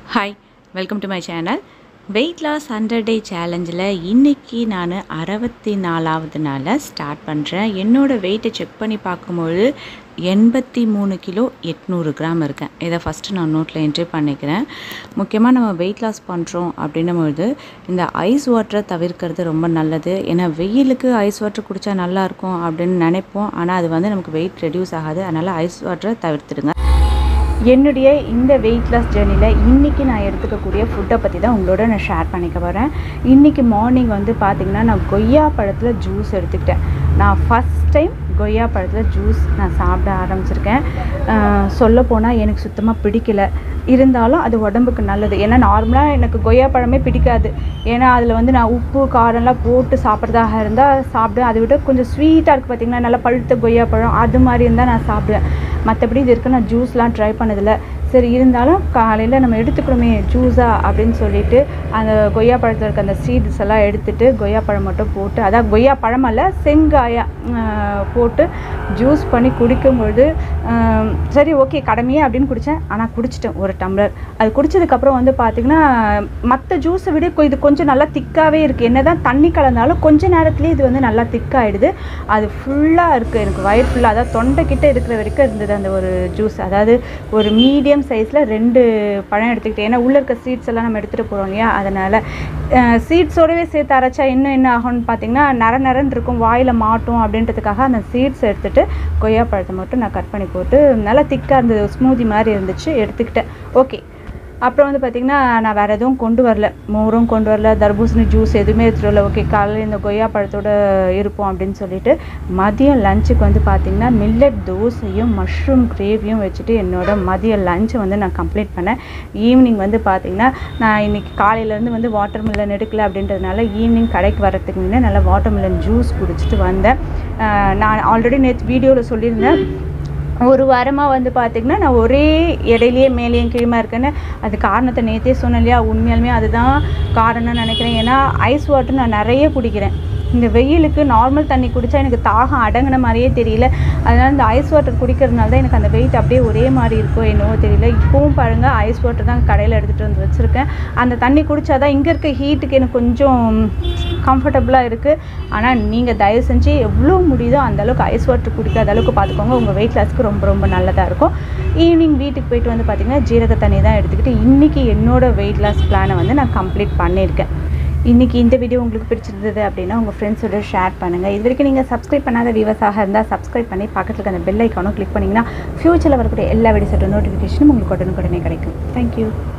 hi welcome to my channel weight loss hundred day சேலஞ்சில் இன்றைக்கி நான் அறுபத்தி நாலாவது நாளில் ஸ்டார்ட் பண்ணுறேன் என்னோடய வெயிட்டை செக் பண்ணி பார்க்கும்பொழுது எண்பத்தி மூணு கிலோ எட்நூறு கிராம் இருக்கேன் இதை ஃபஸ்ட்டு நான் நோட்டில் என்ட்ரி பண்ணிக்கிறேன் முக்கியமாக நம்ம வெயிட் லாஸ் பண்ணுறோம் அப்படின்னும்பொழுது இந்த ஐஸ் வாட்டரை தவிர்க்கிறது ரொம்ப நல்லது ஏன்னா வெயிலுக்கு ஐஸ் வாட்டர் குடித்தா நல்லாயிருக்கும் அப்படின்னு நினைப்போம் ஆனால் அது வந்து நமக்கு வெயிட் ரெடியூஸ் ஆகாது அதனால் ஐஸ் வாட்டரை தவிர்த்துடுங்க என்னுடைய இந்த வெயிட் லாஸ் ஜேர்னியில் இன்றைக்கி நான் எடுத்துக்கக்கூடிய ஃபுட்டை பற்றி தான் உங்களோட நான் ஷேர் பண்ணிக்க போகிறேன் இன்றைக்கி மார்னிங் வந்து பார்த்திங்கன்னா நான் கொய்யா பழத்தில் ஜூஸ் எடுத்துக்கிட்டேன் நான் ஃபஸ்ட் டைம் கொய்யா பழத்தில் ஜூஸ் நான் சாப்பிட ஆரம்பிச்சிருக்கேன் சொல்லப்போனால் எனக்கு சுத்தமாக பிடிக்கல இருந்தாலும் அது உடம்புக்கு நல்லது ஏன்னா நார்மலாக எனக்கு கொய்யா பழமே பிடிக்காது ஏன்னா அதில் வந்து நான் உப்பு காரம்லாம் போட்டு சாப்பிட்றதாக இருந்தால் சாப்பிடுவேன் அதை விட கொஞ்சம் ஸ்வீட்டாக இருக்குது பார்த்திங்கன்னா நல்லா பழுத்த கொய்யா பழம் அது மாதிரி இருந்தால் நான் சாப்பிடுவேன் மற்றபடி இது வரைக்கும் நான் ஜூஸ்லாம் ட்ரை பண்ணதில்லை சரி இருந்தாலும் காலையில் நம்ம எடுத்துக்கணுமே ஜூஸா அப்படின்னு சொல்லிட்டு அந்த கொய்யா பழத்தில் இருக்க அந்த சீட்ஸ் எல்லாம் எடுத்துட்டு கொய்யா பழம் மட்டும் போட்டு அதான் கொய்யா பழம் அல்ல செங்காயா போட்டு ஜூஸ் பண்ணி குடிக்கும்பொழுது சரி ஓகே கடமையே அப்படின்னு குடித்தேன் ஆனால் குடிச்சிட்டேன் ஒரு டம்ளர் அது குடித்ததுக்கப்புறம் வந்து பார்த்திங்கன்னா மற்ற ஜூஸை விட இது கொஞ்சம் நல்லா திக்காகவே இருக்குது என்ன தான் தண்ணி கலந்தாலும் கொஞ்ச நேரத்துலேயே இது வந்து நல்லா திக்காகிடுது அது ஃபுல்லாக இருக்குது எனக்கு வயிறு ஃபுல்லாக அதாவது தொண்டைக்கிட்ட இருக்கிற வரைக்கும் இருந்தது அந்த ஒரு ஜூஸ் அதாவது ஒரு மீடியம் மீடியம் சைஸில் ரெண்டு பழம் எடுத்துக்கிட்டேன் ஏன்னா உள்ளே இருக்க சீட்ஸ் எல்லாம் நம்ம எடுத்துகிட்டு போகிறோம் இல்லையா அதனால் சீட்ஸோடவே சேர்த்து அரைச்சா இன்னும் என்ன ஆகும்னு பார்த்தீங்கன்னா நர நரன் இருக்கும் வாயில் மாட்டும் அப்படின்றதுக்காக அந்த சீட்ஸ் எடுத்துகிட்டு கொய்யா பழத்தை மட்டும் நான் கட் பண்ணி போட்டு நல்லா திக்காக இருந்தது ஸ்மூதி மாதிரி இருந்துச்சு எடுத்துக்கிட்டேன் ஓகே அப்புறம் வந்து பார்த்திங்கன்னா நான் வேறு எதுவும் கொண்டு வரல மோரும் கொண்டு வரல தர்பூசணி ஜூஸ் எதுவுமே எடுத்துகிட்டு வரல ஓகே காலையில் இந்த கொய்யா பழத்தோடு இருப்போம் அப்படின்னு சொல்லிட்டு மதியம் லஞ்சுக்கு வந்து பார்த்திங்கன்னா மில்லட் தோசையும் மஷ்ரூம் கிரேவியும் வச்சுட்டு என்னோட மதிய லஞ்சை வந்து நான் கம்ப்ளீட் பண்ணேன் ஈவினிங் வந்து பார்த்திங்கன்னா நான் இன்றைக்கி காலையிலேருந்து வந்து வாட்டர் மில்லன் எடுக்கல அப்படின்றதுனால ஈவினிங் கடைக்கு வரத்துக்கு முன்னே நல்லா வாட்டர் மில்லன் ஜூஸ் குடிச்சிட்டு வந்தேன் நான் ஆல்ரெடி நேற்று வீடியோவில் சொல்லியிருந்தேன் ஒரு வாரமாக வந்து பார்த்திங்கன்னா நான் ஒரே இடையிலேயே மேலேயும் கீழமாக இருக்கேன்னு அது காரணத்தை நேற்றே சொன்னேன் இல்லையா உண்மையாலுமே அதுதான் காரணம்னு நினைக்கிறேன் ஏன்னா ஐஸ் வாட்டர் நான் நிறைய குடிக்கிறேன் இந்த வெயிலுக்கு நார்மல் தண்ணி குடித்தா எனக்கு தாகம் அடங்கின மாதிரியே தெரியல அதனால் இந்த ஐஸ் வாட்டர் குடிக்கிறதுனால தான் எனக்கு அந்த வெயிட் அப்படியே ஒரே மாதிரி இருக்கோ என்னவோ தெரியல இப்போவும் பாருங்கள் ஐஸ் வாட்டர் தான் கடையில் எடுத்துகிட்டு வந்து வச்சுருக்கேன் அந்த தண்ணி குடித்தா தான் இங்கே இருக்க ஹீட்டுக்கு எனக்கு கொஞ்சம் கம்ஃபர்டபுளாக இருக்குது ஆனால் நீங்கள் தயவு செஞ்சு எவ்வளோ முடியுதோ அந்தளவுக்கு ஐஸ் வாட்டர் குடிக்காத அளவுக்கு பார்த்துக்கோங்க உங்கள் வெயிட் லாஸ்க்கு ரொம்ப ரொம்ப நல்லதாக இருக்கும் ஈவினிங் வீட்டுக்கு போயிட்டு வந்து பார்த்திங்கன்னா ஜீரக தண்ணி தான் எடுத்துக்கிட்டு இன்றைக்கி என்னோடய வெயிட் லாஸ் பிளானை வந்து நான் கம்ப்ளீட் பண்ணியிருக்கேன் இன்றைக்கி இந்த வீடியோ உங்களுக்கு பிடிச்சிருந்தது அப்படின்னா உங்கள் ஃப்ரெண்ட்ஸோட ஷேர் பண்ணுங்கள் இது வரைக்கும் நீங்கள் சப்ஸ்கிரைப் பண்ணாத வியூவர்ஸாக இருந்தால் சப்ஸ்கிரைப் பண்ணி பக்கத்தில் இருக்க அந்த பெல் ஐக்கானும் கிளிக் பண்ணிங்கன்னா ஃப்யூச்சரில் வரக்கூடிய எல்லா வீடியோஸோட நோட்டிஃபிகேஷனும் உங்களுக்கு உடனுக்குடனே கிடைக்கும் தேங்க்யூ